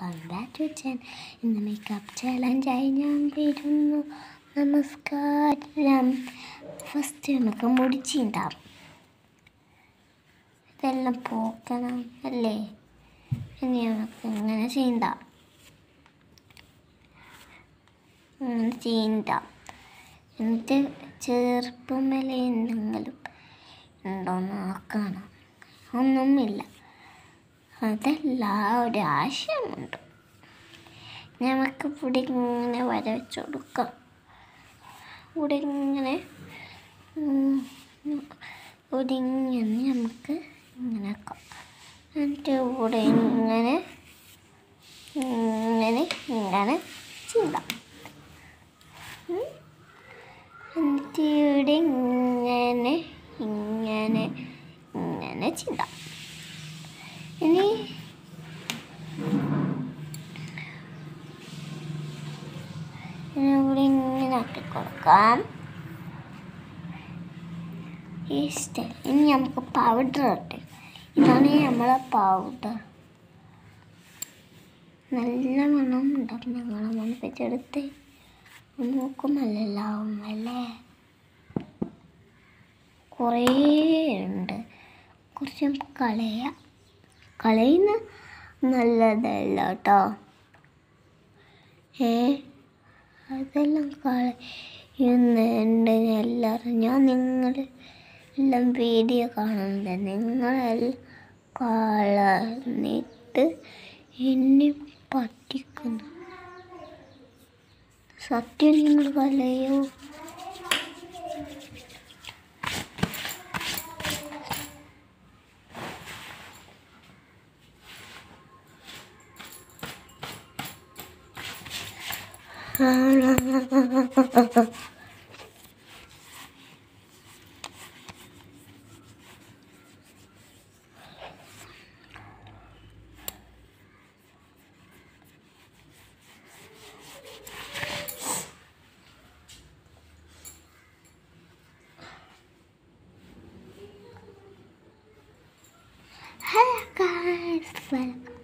Welcome back to ചാൻ ഇന്ന് makeup ചാലഞ്ചായി ഞാൻ വരുന്നു നമസ്കാരം ഫസ്റ്റ് നമുക്ക് മുടി ചീന്താം ഇതെല്ലാം പോക്കണം അല്ലേ ഇനി നമുക്ക് ഇങ്ങനെ ചീന്താം ഇങ്ങനെ ചീന്താം എന്നിട്ട് ചെറുപ്പമേലെ എന്തെങ്കിലും ഉണ്ടോയെന്ന് നോക്കണം ഒന്നുമില്ല അതല്ല ഒരു ആശയമുണ്ട് നമുക്ക് ഇവിടെ ഇങ്ങനെ വരവെച്ച് കൊടുക്കാം ഇവിടെ ഇങ്ങനെ ഉം, ഇവിടെ ഇങ്ങനെ നമുക്ക് ഇങ്ങനെ ആക്കാം എന്നിട്ട് ഇവിടെ ഇങ്ങനെ ഇങ്ങനെ ഇങ്ങനെ ചെയ്യാം ഉം. എന്നിട്ട് ഇവിടെ ഇങ്ങനെ ഇങ്ങനെ ഇങ്ങനെ ചിന്താം ഇനി ഇനി ഇവിടെ ഇങ്ങനെ ആക്കി കൊടുക്കാം ഈ സ്റ്റൈൽ ഇനി നമുക്ക് പൗഡർ ഇട്ട് ഇതാണ് നമ്മളെ പൗഡർ നല്ല മണം ഉണ്ടാവും ഞങ്ങളെ മണപ്പിച്ചെടുത്ത് നോക്കുമല്ലാവും അല്ലേ കുറേ ഉണ്ട് കുറച്ച് കളയാം കളയുന്ന നല്ലതല്ല കേട്ടോ ഏ അതെല്ലാം കളയുന്നുണ്ട് എല്ലാവരും ഞാൻ നിങ്ങൾ എല്ലാം വീഡിയോ കാണുന്നുണ്ട് നിങ്ങളെല്ലാം കളഞ്ഞിട്ട് എന്നെ പറ്റിക്കുന്നു സത്യം നിങ്ങൾ കളയോ Hello guys, welcome